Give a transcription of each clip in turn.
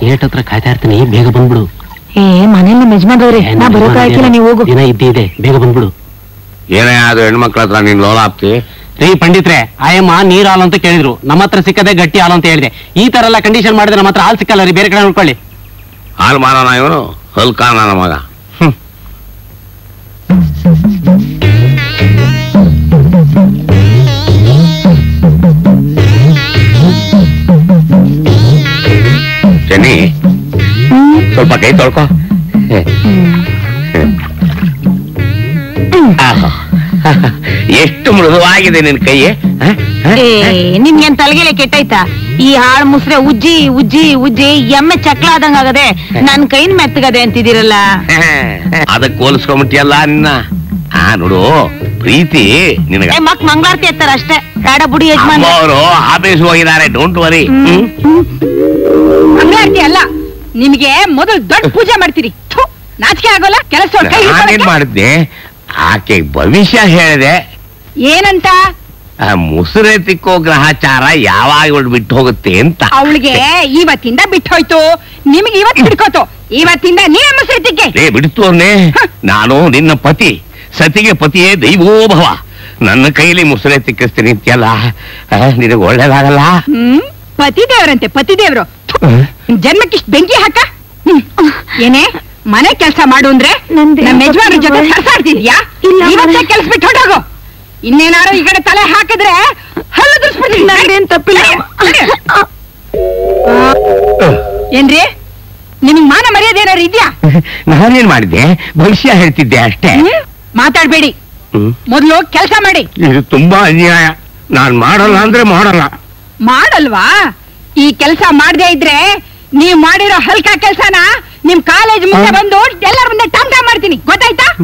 Gate ಹತ್ರ ಕಾಯ್ತಾ ಇರ್ತೀನಿ ಬೇಗ ಬಂದ್ಬಿಡು ಏ ಮನೇಲಿ ನಮ್ಮ ಯಜಮಾನ್ರವ್ರೆ ನಾ ಬರೋಕಾಯ್ತಿಲ್ಲ ನೀವು ಹೋಗು ದಿನ ಇದ್ದಿದೆ ಬೇಗ ಬಂದ್ಬಿಡು ಏನೇ ಅದು ಹೆಣ್ಮಕ್ಳ ಹತ್ರ ನೀನ್ ಲೋಲ ಹಾಕ್ತಿ ರೀ ಪಂಡಿತ್ರೆ ಆಯಮ್ಮ ನೀರ್ ಹಾಲು ಅಂತ ಕೇಳಿದ್ರು ನಮ್ಮ ಹತ್ರ ಸಿಕ್ಕದೆ ಗಟ್ಟಿ ಹಾಲು ಅಂತ ಹೇಳಿದೆ ಈ ತರ ಎಲ್ಲ ಕಂಡೀಷನ್ ಮಾಡಿದ್ರೆ ನಮ್ಮ ಹತ್ರ ಹಾಲು ಸಿಕ್ಕಲ್ಲ ರೀ ಬೇರೆ ಕಡೆ ನೋಡ್ಕೊಳ್ಳಿ ಹಾಲು ಮಾರೋಣ ಇವನು ಹಲ್ಕ ನನ್ನ ಮಗ ಚೆನ್ನಿ ಸ್ವಲ್ಪ ಕೈ ತೊಳ್ಕೊ ಆಹಾ. ಎಷ್ಟು ಮೃದುವಾಗಿದೆ ನಿನ್ ಕೈ ಹ? ಹ? ಏ ನಿಮ್ಗೇನ್ ತಲೆಗೆಲೆ ಕೆಟ್ಟೈತಾ ಈ ಹಾಳ್ ಮುಸ್ರೆ ಉಜ್ಜಿ ಉಜ್ಜಿ ಉಜ್ಜಿ ಎಮ್ಮೆ ಚಕ್ಲ ಆದಂಗ ಆಗದೆ ನನ್ ಕೈನ್ ಮೆತ್ತಗದೆ ಅಂತಿದಿರಲ್ಲ ಅದಕ್ಕೆ ಹೋಲಿಸ್ಕೊಂಬಿಟ್ಟಿಯಲ್ಲ ನಿನ್ನ ಆ ನೋಡು ಪ್ರೀತಿ ನಿನಗ ಏ ಮಕ್ ಮಂಗಳಾರತಿ ಎತ್ತಾರ ಅಷ್ಟೇ ರಾಡ ಬುಡಿ ಯಜಮಾನ್ ಅವರು ಆಫೀಸ್ ಹೋಗಿದ್ದಾರೆ ಡೋಂಟ್ ವರಿ ಮಂಗಳಾರತಿ ಅಲ್ಲ ನಿಮ್ಗೆ ಮೊದಲು ದೊಡ್ಡ ಪೂಜೆ ಮಾಡ್ತೀರಿ ಥು, ನಾಚಿಕೆ ಆಗೋಲ್ಲ ಕೆಲಸ ನಾನೇನ್ ಮಾಡಿದ್ದೆ ಆಕೆ ಭವಿಷ್ಯ ಹೇಳಿದೆ ಏನಂತ ಆ ಮುಸುರೆ ತಿಕ್ಕೋ ಗ್ರಹಚಾರ ಯಾವಾಗ ಬಿಟ್ಟು ಹೋಗುತ್ತೆ ಅಂತ ಅವಳಿಗೆ ಇವತ್ತಿಂದ ಬಿಟ್ಟು ಹೋಯ್ತು ನಿಮ್ಗೆ ಇವತ್ತು ಹಿಡ್ಕೋತು ಇವತ್ತಿಂದ ನೀವೇ ಮುಸ್ರಿತಿಗೆ ಲೇ ಬಿಡ್ತು ಅನ್ನೇ ನಾನು ನಿನ್ನ ಪತಿ ಸತಿಗೆ ಪತಿಯೇ ದೈವೋಭವ ನನ್ನ ಕೈಲಿ ಮುಸುರೆ ತಿಕ್ಕಿಸ್ತೀನಿ ಅಂತ್ಯಲ್ಲ ನಿನಗೆ ಒಳ್ಳೇದಾಗಲ್ಲ ಹ್ಮ್ ಪತಿ ದೇವ್ರಂತೆ ಪತಿ ದೇವ್ರು ಥು, ನಿಮ್ ಜನ್ಮಕ್ಕಿಷ್ಟು ಬೆಂಕಿ ಹಾಕ ಹ್ಮ್. ಏನೇ ಮನೆ ಕೆಲಸ ಮಾಡು ಅಂದ್ರೆ ನಮ್ಮ ಯಜಮಾನ್ರ ಜೊತೆ ಸರ್ಸಾಡ್ತಿದ್ಯಾ ಇವತ್ತೇ ಕೆಲ್ಸ ಬಿಟ್ಟು ಹೊರಟೋಗು ಇನ್ನೇನಾರು ಈ ಕಡೆ ತಲೆ ಹಾಕಿದ್ರೆ ಹಲ್ಲು ದುರ್ಸ್ಬಿಡ್ತೀನಿ ತಪ್ಪಿಲ್ಲ ಏನ್ರಿ ನಿಮಗ್ ಮಾನ ಮರ್ಯಾದೆ ಏನಾರು ಇದ್ಯಾ ನಾನೇನ್ ಮಾಡಿದ್ದೆ ಭವಿಷ್ಯ ಹೇಳ್ತಿದ್ದೆ ಅಷ್ಟೇ ಹ್ಮ್? ಮಾತಾಡ್ಬೇಡಿ ಹ್ಮ್. ಮೊದ್ಲು ಕೆಲಸ ಮಾಡಿ ಇದು ತುಂಬಾ ಅನ್ಯಾಯ ನಾನ್ ಮಾಡಲ್ಲ ಅಂದ್ರೆ ಮಾಡಲ್ಲ ಮಾಡಲ್ವಾ ಈ ಕೆಲಸ ಮಾಡದೇ ಇದ್ರೆ ನೀವ್ ಮಾಡಿರೋ ಹಲ್ಕ ಕೆಲ್ಸನ ನಿಮ್ ಕಾಲೇಜ್ ಮುಂದೆ ಬಂದು ಎಲ್ಲರ ಮುಂದೆ ಟಮ್ ಟಮ್ ಮಾಡ್ತೀನಿ ಗೊತ್ತಾಯ್ತಾ ಹ್ಮ್.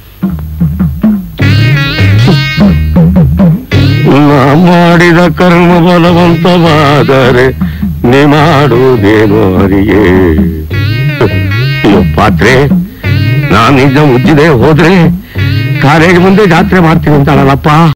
ನಾ ಮಾಡಿದ ಕರ್ಮ ಬಲವಂತವಾದರೆ ನೀ ಮಾಡುವುದೇನು ಅರಿಯೇ ಅಯ್ಯೋ ಪಾತ್ರೆ ನಾನು ನಿಜ ಮುಜ್ಜಿದೆ ಹೋದ್ರೆ ಕಾಲೇಜ್ ಮುಂದೆ ಜಾತ್ರೆ ಮಾಡ್ತೀನಿ ಅಂತಾಳಲ್ಲಪ್ಪ